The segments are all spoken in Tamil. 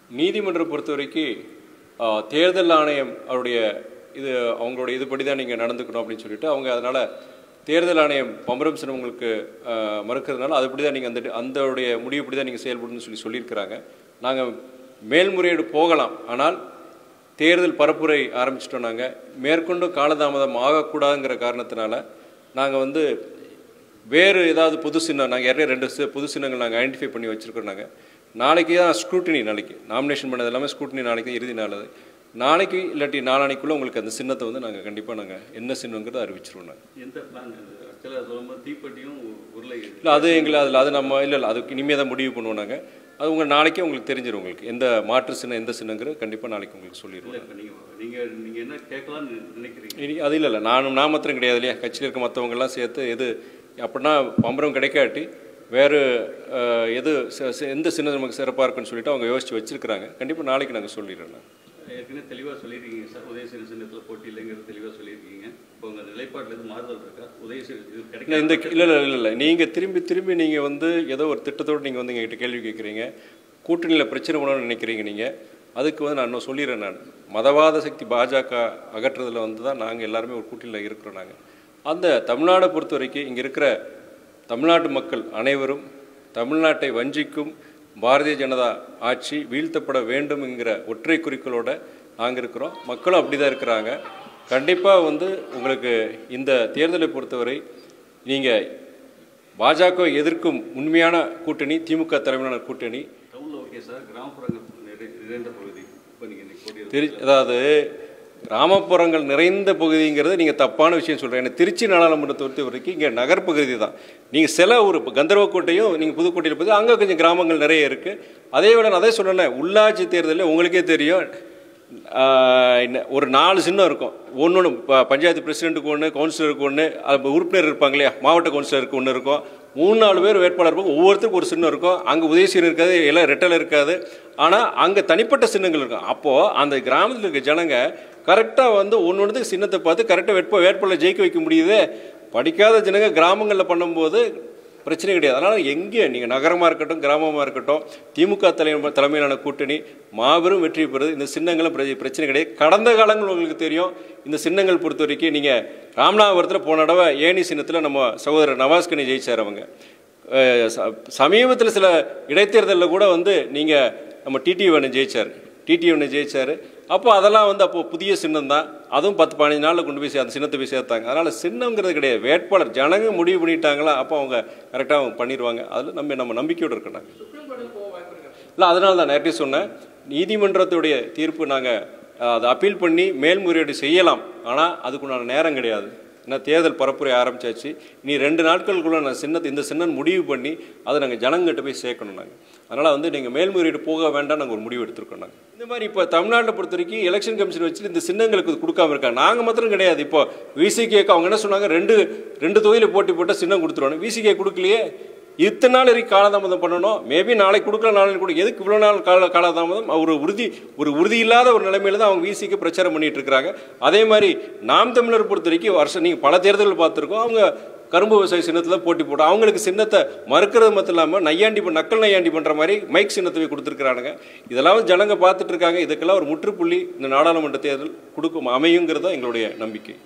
நீதிமன்றம் பொறுத்த வரைக்கும் ஆ, தேர்தல் ஆணையம் அவருடைய இது அவங்களுடைய இதுபடி தான் நீங்கள் நடந்துக்கணும் அப்படின்னு சொல்லிட்டு அவங்க அதனால் தேர்தல் ஆணையம் பம்பரம் சின்னவங்களுக்கு ஆ, மறுக்கிறதுனால அதுபடி தான் நீங்கள் அந்த அந்தோடைய முடிவுப்படி தான் நீங்கள் செயல்படணும்னு சொல்லி சொல்லியிருக்கிறாங்க நாங்கள் மேல்முறையீடு போகலாம் ஆனால் தேர்தல் பரப்புரை ஆரம்பிச்சிட்டோம் நாங்கள் மேற்கொண்டும் காலதாமதம் ஆகக்கூடாதுங்கிற காரணத்தினால நாங்கள் வந்து வேறு ஏதாவது புது சின்னம் நாங்கள் ஏற்கனவே ரெண்டு சி- புது சின்னங்கள் நாங்கள் ஐடென்டிஃபை பண்ணி வச்சுருக்கோம் நாங்கள் நாளைக்கு தான் ஸ்க்ரூட்டினி நாளைக்கு நாமினேஷன் பண்ணது எல்லாமே ஸ்க்ரூட்டினி நாளைக்கு தான் இறுதி நாள் அது நாளைக்கு இல்லாட்டி நாளானைக்குள்ளே உங்களுக்கு அந்த சின்னத்தை வந்து நாங்கள் கண்டிப்பாக நாங்கள் என்ன சின்னங்கிறத அறிவிச்சிருவோம் நாங்கள் எந்த பிளான் ஆக்சுவலாக சொல்லும்போது தீப்பெட்டியும் உருளை இல்லை அது எங்களை அதில் அது நம்ம இல்லை இல்லை அதுக்கு இனிமேல் தான் முடிவு பண்ணுவோம் நாங்கள் அது உங்கள் நாளைக்கே உங்களுக்கு தெரிஞ்சிடும் உங்களுக்கு எந்த மாற்று சின்னம் எந்த சின்னங்கிறது கண்டிப்பாக நாளைக்கு உங்களுக்கு சொல்லிடுவோம் இல்லை இப்போ நீங்கள் நீங்கள் நீங்கள் என்ன கேட்கலாம்னு நினைக்கிறீங்க இனி அது இல்லை இல்லை நானும் நான் மாத்திரம் கிடையாது இல்லையா கட்சியில் இருக்க மற்றவங்கெல்லாம் சேர்த்து எது அப்படின்னா பம்பரம் கிடைக்காட்டி வேறு அஹ், எது ச- ச- எந்த சின்னம் நமக்கு சிறப்பாக இருக்குன்னு சொல்லிட்டு அவங்க யோசித்து வச்சிருக்கிறாங்க கண்டிப்பாக நாளைக்கு நாங்கள் சொல்லிடுறோம் நான். ஏற்கனவே தெளிவாக சொல்லியிருக்கீங்க சார் உதயசீன சின்னத்தில் போட்டி இல்லைங்கிறது தெளிவாக சொல்லியிருக்கீங்க இப்போ உங்கள் நிலைப்பாட்டில் எதுவும் மாறுதல் இருக்கா உதயசீன இது இல்லை கிடைக்கும் இந்த இல்லை இல்லை இல்லை இல்லை நீங்கள் திரும்பி திரும்பி நீங்கள் வந்து ஏதோ ஒரு திட்டத்தோடு நீங்கள் வந்து எங்ககிட்ட கேள்வி கேட்குறீங்க கூட்டணியில் பிரச்சனை பண்ணணும்னு நினைக்கிறீங்க நீங்கள் அதுக்கு வந்து நான் இன்னும் சொல்லிடுறேன் நான் மதவாத சக்தி பாஜக அகற்றுறதுல வந்து தான் நாங்கள் எல்லாருமே ஒரு கூட்டணியில் இருக்கிறோம் நாங்கள் அந்த தமிழ்நாடை பொறுத்த வரைக்கும் இங்கே இருக்கிற தமிழ்நாட்டு மக்கள் அனைவரும் தமிழ்நாட்டை வஞ்சிக்கும் பாரதிய ஜனதா ஆட்சி வீழ்த்தப்பட வேண்டும் என்கிற ஒற்றை குறிக்கோளோட நாங்கள் இருக்கிறோம் மக்களும் அப்படி தான் இருக்கிறாங்க கண்டிப்பாக வந்து உங்களுக்கு இந்த தேர்தலை பொறுத்தவரை நீங்கள் பாஜக எதிர்க்கும் உண்மையான கூட்டணி திமுக தலைமையிலான கூட்டணி டவுனில் ஓகே சார் கிராமப்புறங்கள் நிறை நிறைந்த பகுதி இப்போ நீங்கள் இன்னைக்கு போட்டி திரு அதாவது கிராமப்புறங்கள் நிறைந்த பகுதிங்கிறது நீங்கள் தப்பான விஷயம் சொல்கிறீங்க ஏன்னா திருச்சி நாடாளுமன்றத்தை பொறுத்த வரைக்கும் இங்கே நகர்ப்பகுதி தான் நீங்கள் சில ஒரு இப்போ கந்தர்வக்கோட்டையும் நீங்கள் புதுக்கோட்டையில் போய் அங்கே கொஞ்சம் கிராமங்கள் நிறைய இருக்குது அதே விட நான் அதே சொன்னேன் உள்ளாட்சி தேர்தலில் உங்களுக்கே தெரியும் ஆஹ், என்ன, ஒரு நாலு சின்னம் இருக்கும் ஒன்று ஒன்று பஞ்சாயத்து பிரசிடென்ட்டுக்கு ஒன்று கவுன்சிலருக்கு ஒன்று அது உறுப்பினர் இருப்பாங்க இல்லையா மாவட்ட கவுன்சிலருக்கு ஒன்று இருக்கும் மூணு நாலு பேர் வேட்பாளர் இருப்பாங்க ஒவ்வொருத்தருக்கும் ஒரு சின்னம் இருக்கும் அங்கே உதயசீரன் இருக்காது எல்லாம் ரெட்டல் இருக்காது ஆனால் அங்கே தனிப்பட்ட சின்னங்கள் இருக்கும் அப்போது அந்த கிராமத்தில் இருக்க ஜனங்க கரெக்டாக வந்து ஒன்று ஒன்றுக்கு சின்னத்தை பார்த்து கரெக்டாக வேட்ப வேட்பாளர் ஜெயிக்க வைக்க முடியுது படிக்காத ஜனங்க கிராமங்களில் பண்ணும்போது பிரச்சனை கிடையாது அதனால் எங்கே நீங்கள் நகரமாக இருக்கட்டும் கிராமமாக இருக்கட்டும் திமுக தலை தலைமையிலான கூட்டணி மாபெரும் வெற்றி பெறுது இந்த சின்னங்களும் பிர- பிரச்சனை கிடையாது கடந்த காலங்கள் உங்களுக்கு தெரியும் இந்த சின்னங்கள் பொறுத்த வரைக்கும் நீங்கள் ராமநாதபுரத்தில் போன தடவை ஏணி சின்னத்தில் நம்ம சகோதரர் நவாஸ்கனி ஜெயிச்சார் அவங்க சமீபத்தில் சில இடைத்தேர்தலில் கூட வந்து நீங்கள் நம்ம டிடி வேணு ஜெயிச்சார் டிடி வேணு ஜெயிச்சார் அப்போ அதெல்லாம் வந்து அப்போ புதிய சின்னம் தான் அதுவும் பத்து பதினஞ்சு நாளில் கொண்டு போய் சே- அந்த சின்னத்தை போய் சேர்த்தாங்க அதனால் சின்னங்கிறது கிடையாது வேட்பாளர் ஜனங்க முடிவு பண்ணிட்டாங்களா அப்போ அவங்க கரெக்டாக அவங்க பண்ணிடுவாங்க அதில் நம்ம நம்ம நம்பிக்கையோடு இருக்கோம் நாங்கள் இல்லை அதனால தான் நேரடி சொன்னேன் நீதிமன்றத்துடைய தீர்ப்பு நாங்கள் அதை அப்பீல் பண்ணி மேல்முறையீடு செய்யலாம் ஆனால் அதுக்குண்டான நேரம் கிடையாது ஏன்னா தேர்தல் பரப்புரை ஆரம்பிச்சாச்சு இனி ரெண்டு நாட்களுக்குள்ள நான் சின்னத்தை இந்த சின்னம் முடிவு பண்ணி அதை நாங்கள் ஜனங்கிட்ட போய் சேர்க்கணும் நாங்கள் அதனால் வந்து நீங்கள் மேல்முறையீடு போக வேண்டாம் நாங்கள் ஒரு முடிவு எடுத்திருக்கோம் நாங்கள் இந்த மாதிரி இப்போ தமிழ்நாட்டை பொறுத்த வரைக்கும் எலெக்ஷன் கமிஷன் வச்சு இந்த சின்னங்களுக்கு கொடுக்காம இருக்காங்க நாங்கள் மாத்திரம் கிடையாது இப்போ விசிகேக்கு அவங்க என்ன சொன்னாங்க ரெண்டு ரெண்டு தொகுதியில் போட்டி போட்டால் சின்னம் கொடுத்துருவாங்க விசிகே கொடுக்கலையே இத்தனை நாள் வரைக்கும் காலதாமதம் பண்ணணும் மேபி நாளைக்கு கொடுக்கல நாளைக்கு கொடுக்க எதுக்கு இவ்வளோ நாள் கால காலதாமதம் ஒரு உறுதி ஒரு உறுதி இல்லாத ஒரு நிலைமையில தான் அவங்க விசிக்கு பிரச்சாரம் பண்ணிட்டு இருக்கிறாங்க அதே மாதிரி நாம் தமிழர் பொறுத்த வரைக்கும் வருஷம் நீங்கள் பல தேர்தல்கள் பார்த்துருக்கோம் அவங்க கரும்பு விவசாய சின்னத்தில் போட்டி போட்டோம் அவங்களுக்கு சின்னத்தை மறுக்கிறது மட்டும் இல்லாமல் நையாண்டி பண்- நக்கல் நையாண்டி பண்ணுற மாதிரி மைக் சின்னத்தை போய் கொடுத்துருக்குறானுங்க இதெல்லாம் வந்து ஜனங்க பார்த்துட்டு இருக்காங்க இதுக்கெல்லாம் ஒரு முற்றுப்புள்ளி இந்த நாடாளுமன்ற தேர்தல் கொடுக்கும் அமையுங்கிறது தான் எங்களுடைய நம்பிக்கை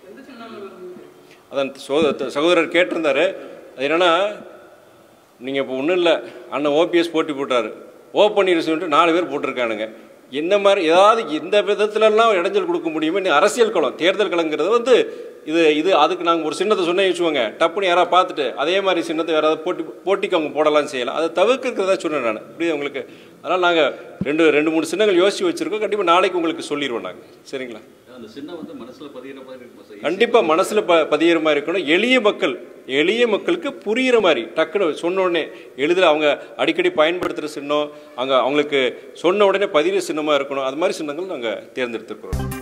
அதான் சோத சகோதரர் கேட்டிருந்தாரு அது என்னன்னா நீங்கள் இப்போ ஒன்றும் இல்லை அண்ணன் ஓபிஎஸ் போட்டி போட்டார் ஓ பன்னீர் சொல்லிட்டு நாலு பேர் போட்டிருக்கானுங்க என்ன மாதிரி ஏதாவது எந்த விதத்துலலாம் இடைஞ்சல் கொடுக்க முடியுமோ நீ அரசியல் களம் தேர்தல் களங்கிறது வந்து இது இது அதுக்கு நாங்கள் ஒரு சின்னத்தை சொன்னே வச்சுக்கோங்க டப்புன்னு யாராவது பார்த்துட்டு அதே மாதிரி சின்னத்தை யாராவது போட்டி போட்டிக்கு அவங்க போடலாம் செய்யலாம் அதை தவிர்க்கிறதா சொன்னேன் நான் இப்படி உங்களுக்கு அதனால் நாங்கள் ரெண்டு ரெண்டு மூணு சின்னங்கள் யோசிச்சு வச்சுருக்கோம் கண்டிப்பாக நாளைக்கு உங்களுக்கு சொல்லிடுவோம் நாங்கள் சரிங்களா அந்த சின்னம் வந்து மனசில் பதிகிற மாதிரி இருக்குமா சார் கண்டிப்பாக மனசில் ப பதியிற மாதிரி இருக்கணும் எளிய மக்கள் எளிய மக்களுக்கு புரிகிற மாதிரி டக்குன்னு சொன்ன உடனே எளிதில் அவங்க அடிக்கடி பயன்படுத்துகிற சின்னம் அங்கே அவங்களுக்கு சொன்ன உடனே பதிகிற சின்னமாக இருக்கணும் அது மாதிரி சின்னங்கள் நாங்கள் தேர்ந்தெடுத்திருக்கிறோம்